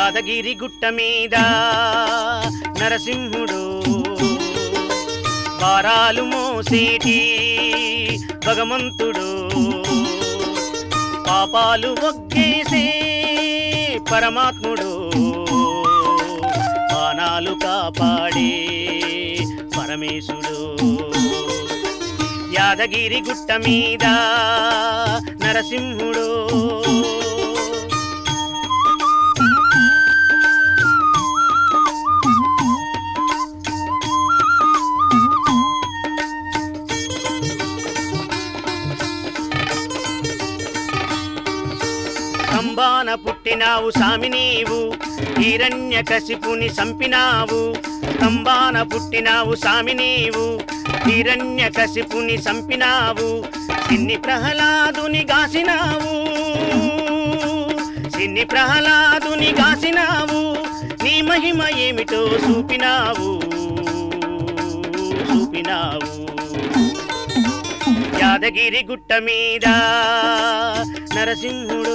యాదగిరి గుట్ట మీద నరసింహుడు భారాలు మోసేటి భగవంతుడు పాపాలు ఒగ్గేసే పరమాత్ముడు బాణాలు కాపాడే పరమేశుడు యాదగిరి గుట్ట మీద నరసింహుడు కంబాన పుట్టినావు సామి నీవు హిరణ్య కసిపుని సంపినావు కంబాన పుట్టినావు సామి నీవు హిరణ్య కసిపుని సంపినావు సిన్ని ప్రహ్లాదుని గాసినావు సిన్ని ప్రహ్లాదుని గాసినావు నీ మహిమ ఏమిటో చూపినావు చూపినావు యాదగిరి గుట్ట మీద నరసింహుడు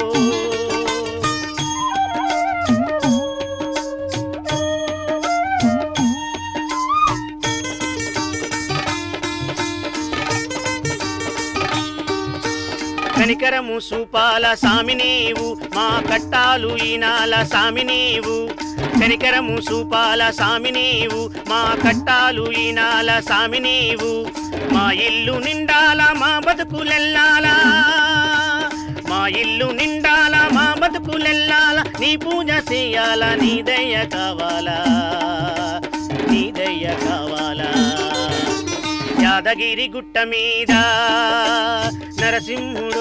కనికరము సూపాల సామి నీవు మా కట్టాలు ఈనాల సామి నీవు కనికరము సూపాల సామి నీవు మా కట్టాలు ఈనాల సామి నీవు మా ఇల్లు నిండాల మా బతుకులెల్లాలా మా ఇల్లు నిండాల మా బతుకులెల్లాల నీ పూజ చేయాల నీ దయ కావాలా నీ దయ కావాలా యాదగిరి గుట్ట మీద నరసింహుడు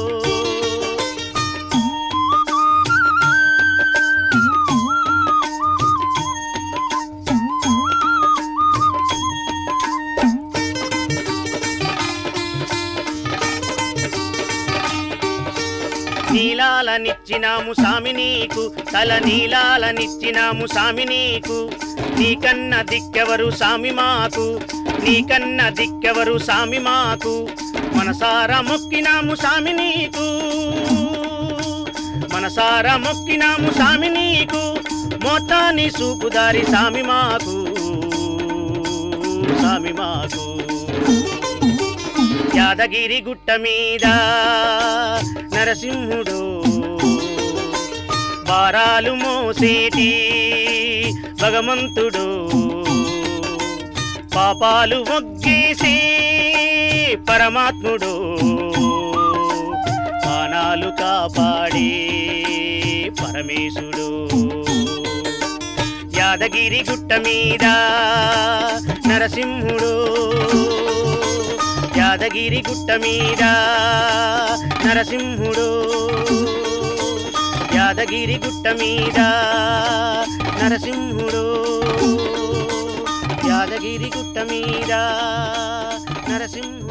నీలాలనిచ్చినాము సామి నీకు తల నీలాలనిచ్చినాము సామి నీకు నీకన్న దిక్కెవరు సామి మాకు నీకన్న దిక్కెవరు సామి మాకు మనసారా మొక్కినాము సామి నీకు మనసారా మొక్కినాము సామి నీకు మొత్తాన్ని సూపుదారి సామి మాకు సామి మాకు యాదగిరి గుట్ట మీద నరసింహుడు భారాలు మోసేటి భగవంతుడు పాపాలు ఒగ్గేసే పరమాత్ముడు బాణాలు కాపాడే పరమేశుడు యాదగిరి గుట్ట మీద నరసింహుడు యాదగిరి గుట్ట మీద నరసింహుడు యాదగిరి గుట్ట మీద నరసింహుడు యాదగిరి గుట్ట మీద నరసింహుడు